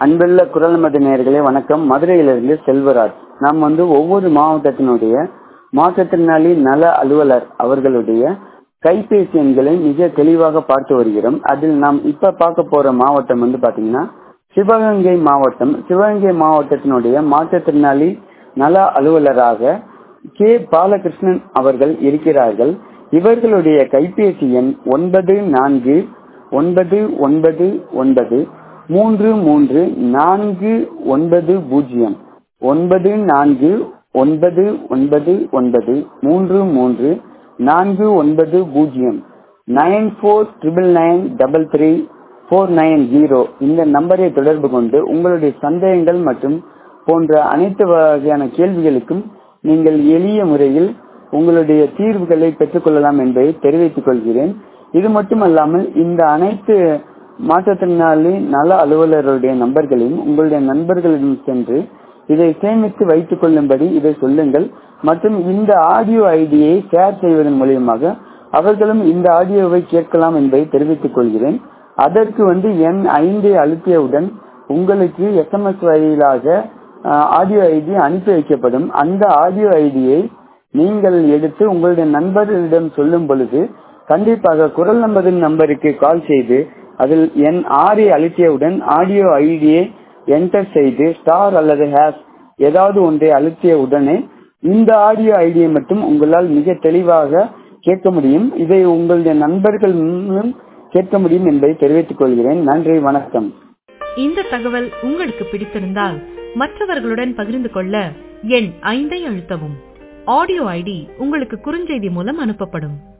அன்புள்ள குரல் மத நேயர்களே வணக்கம் மதுரையிலிருந்து செல்வராஜ் நாம் வந்து ஒவ்வொரு மாவட்டத்தினுடைய மாற்றுத்திறனாளி நல அலுவலர் அவர்களுடைய கைபேசி எண்களை மிக தெளிவாக பார்த்து வருகிறோம் அதில் நாம் இப்ப பார்க்க போற மாவட்டம் வந்து பாத்தீங்கன்னா சிவகங்கை மாவட்டம் சிவகங்கை மாவட்டத்தினுடைய மாற்றுத்திறனாளி நல அலுவலராக கே பாலகிருஷ்ணன் அவர்கள் இருக்கிறார்கள் இவர்களுடைய கைபேசி எண் ஒன்பது நான்கு ஒன்பது ஒன்பது ஒன்பது மூன்று மூன்று நான்கு ஒன்பது பூஜ்ஜியம் ஒன்பது நான்கு ஒன்பது ஒன்பது ஒன்பது மூன்று மூன்று நான்கு ஒன்பது பூஜ்ஜியம் nine four triple nine double three four nine zero இந்த நம்பரை தொடர்பு கொண்டு உங்களுடைய சந்தேகங்கள் மற்றும் போன்ற அனைத்து வகையான கேள்விகளுக்கும் நீங்கள் எளிய முறையில் உங்களுடைய தீர்வுகளை பெற்றுக்கொள்ளலாம் என்பதை தெரிவித்துக் கொள்கிறேன் இது மட்டுமல்லாமல் இந்த அனைத்து மாற்றுத்திறனாளி நல அலுவலருடைய நம்பர்களையும் உங்களுடைய நண்பர்களிடம் சென்று இதை சேமித்து வைத்துக் கொள்ளும்படி இதை சொல்லுங்கள் மற்றும் இந்த ஆடியோ ஐடியை ஷேர் செய்வதன் மூலியமாக அவர்களும் இந்த ஆடியோவை கேட்கலாம் என்பதை தெரிவித்துக் கொள்கிறேன் அதற்கு வந்து எண் ஐந்தை அழுத்தியவுடன் உங்களுக்கு எஸ்எம்எஸ் வாயிலாக ஆடியோ ஐடி அனுப்பி வைக்கப்படும் அந்த ஆடியோ ஐடியை நீங்கள் எடுத்து உங்களுடைய நண்பர்களிடம் சொல்லும் பொழுது கண்டிப்பாக குரல் நம்பரின் நம்பருக்கு கால் செய்து அதில் என் ஆறை அழுத்தியவுடன் ஆடியோ ஐடியை என்டர் செய்து ஸ்டார் அல்லது ஹேஷ் ஏதாவது ஒன்றை அழுத்திய உடனே இந்த ஆடியோ ஐடியை மட்டும் உங்களால் மிக தெளிவாக கேட்க முடியும் இதை உங்களுடைய நண்பர்கள் மூலம் கேட்க முடியும் என்பதை தெரிவித்துக் கொள்கிறேன் நன்றி வணக்கம் இந்த தகவல் உங்களுக்கு பிடித்திருந்தால் மற்றவர்களுடன் பகிர்ந்து கொள்ள எண் ஐந்தை அழுத்தவும் ஆடியோ ஐடி உங்களுக்கு குறுஞ்செய்தி மூலம் அனுப்பப்படும்